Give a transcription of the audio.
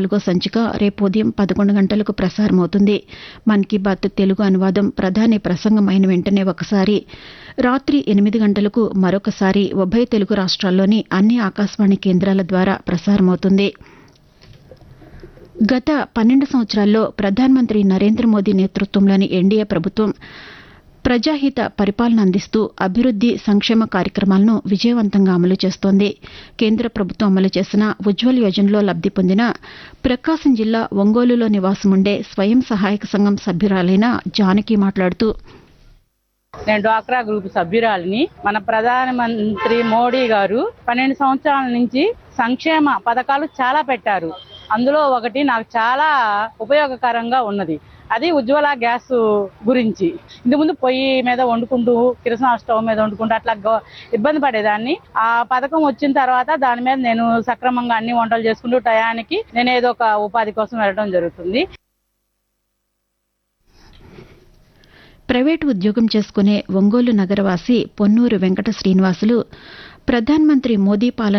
నాలుగో సంచిక రేపు ఉదయం పదకొండు గంటలకు ప్రసారమవుతుంది మన్ కీ బాత్ తెలుగు అనువాదం ప్రధాని ప్రసంగం అయిన వెంటనే ఒకసారి రాత్రి ఎనిమిది గంటలకు మరొకసారి ఉభయ తెలుగు రాష్ట్రాల్లోని అన్ని ఆకాశవాణి కేంద్రాల ద్వారా ప్రసారమవుతుంది గత పన్నెండు సంవత్సరాల్లో ప్రధానమంత్రి నరేంద్ర మోదీ నేతృత్వంలోని ఎన్డీఏ ప్రభుత్వం ప్రజాహిత పరిపాలన అందిస్తూ అభివృద్ది సంక్షేమ కార్యక్రమాలను విజయవంతంగా అమలు చేస్తోంది కేంద్ర ప్రభుత్వం అమలు చేసిన ఉజ్వల్ యోజనలో లబ్ది పొందిన ప్రకాశం జిల్లా ఒంగోలులో నివాసముండే స్వయం సహాయక సంఘం సభ్యురాలైన జానకి మాట్లాడుతూ నేను డ్వాక్రా గ్రూప్ సభ్యురాలిని మన ప్రధానమంత్రి మోడీ గారు పన్నెండు సంవత్సరాల నుంచి సంక్షేమ పథకాలు చాలా పెట్టారు అందులో ఒకటి నాకు చాలా ఉపయోగకరంగా ఉన్నది అది ఉజ్వల గ్యాస్ గురించి ఇంతకుముందు పొయ్యి మీద వండుకుంటూ కిరసన స్టవ్ మీద వండుకుంటూ అట్లా గ- ఇబ్బంది పడేదాన్ని ఆ పథకం వచ్చిన తర్వాత దాని మీద నేను సక్రమంగా అన్ని వంటలు చేసుకుంటూ టయానికి నేను ఏదో ఒక ఉపాధి కోసం వెళ్ళడం జరుగుతుంది ప్రైవేటు ఉద్యోగం చేసుకునే ఒంగోలు నగరవాసి పొన్నూరు వెంకట శ్రీనివాసులు ప్రధానమంత్రి మోదీ పాలన